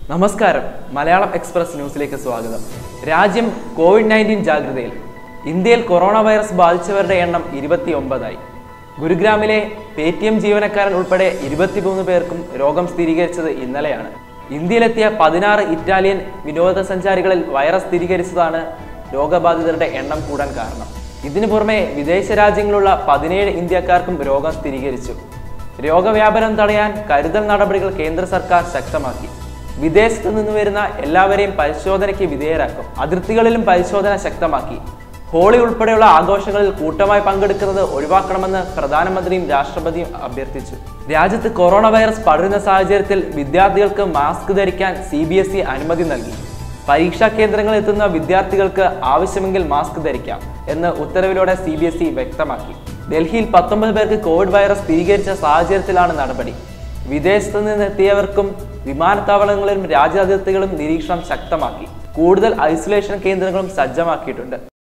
നമസ്കാരം മലയാളം എക്സ്പ്രസ് ന്യൂസിലേക്ക് സ്വാഗതം രാജ്യം കോവിഡ് നയൻറ്റീൻ ജാഗ്രതയിൽ ഇന്ത്യയിൽ കൊറോണ വൈറസ് ബാധിച്ചവരുടെ എണ്ണം ഇരുപത്തി ഒമ്പതായി ഗുരുഗ്രാമിലെ പേ ടി എം ജീവനക്കാരൻ ഉൾപ്പെടെ ഇരുപത്തിമൂന്ന് പേർക്കും രോഗം സ്ഥിരീകരിച്ചത് ഇന്നലെയാണ് ഇന്ത്യയിലെത്തിയ പതിനാറ് ഇറ്റാലിയൻ വിനോദസഞ്ചാരികളിൽ വൈറസ് സ്ഥിരീകരിച്ചതാണ് രോഗബാധിതരുടെ എണ്ണം കൂടാൻ കാരണം ഇതിനു പുറമെ വിദേശ രാജ്യങ്ങളിലുള്ള പതിനേഴ് ഇന്ത്യക്കാർക്കും രോഗം സ്ഥിരീകരിച്ചു രോഗവ്യാപനം തടയാൻ കരുതൽ നടപടികൾ കേന്ദ്ര സർക്കാർ ശക്തമാക്കി വിദേശത്ത് നിന്ന് വരുന്ന എല്ലാവരെയും പരിശോധനയ്ക്ക് വിധേയരാക്കും അതിർത്തികളിലും പരിശോധന ശക്തമാക്കി ഹോളി ഉൾപ്പെടെയുള്ള ആഘോഷങ്ങളിൽ കൂട്ടമായി പങ്കെടുക്കുന്നത് ഒഴിവാക്കണമെന്ന് പ്രധാനമന്ത്രിയും രാഷ്ട്രപതിയും അഭ്യർത്ഥിച്ചു രാജ്യത്ത് കൊറോണ വൈറസ് പടരുന്ന സാഹചര്യത്തിൽ വിദ്യാർത്ഥികൾക്ക് മാസ്ക് ധരിക്കാൻ സി ബി എസ് ഇ അനുമതി നൽകി പരീക്ഷാ കേന്ദ്രങ്ങളിൽ എത്തുന്ന വിദ്യാർത്ഥികൾക്ക് ആവശ്യമെങ്കിൽ മാസ്ക് ധരിക്കാം എന്ന് ഉത്തരവിലൂടെ സി ബി എസ് ഇ വ്യക്തമാക്കി ഡൽഹിയിൽ പത്തൊമ്പത് പേർക്ക് കോവിഡ് വൈറസ് സ്ഥിരീകരിച്ച സാഹചര്യത്തിലാണ് നടപടി വിദേശത്ത് നിന്ന് എത്തിയവർക്കും വിമാനത്താവളങ്ങളിലും രാജ്യാതിർത്തികളും നിരീക്ഷണം ശക്തമാക്കി കൂടുതൽ ഐസൊലേഷൻ കേന്ദ്രങ്ങളും സജ്ജമാക്കിയിട്ടുണ്ട്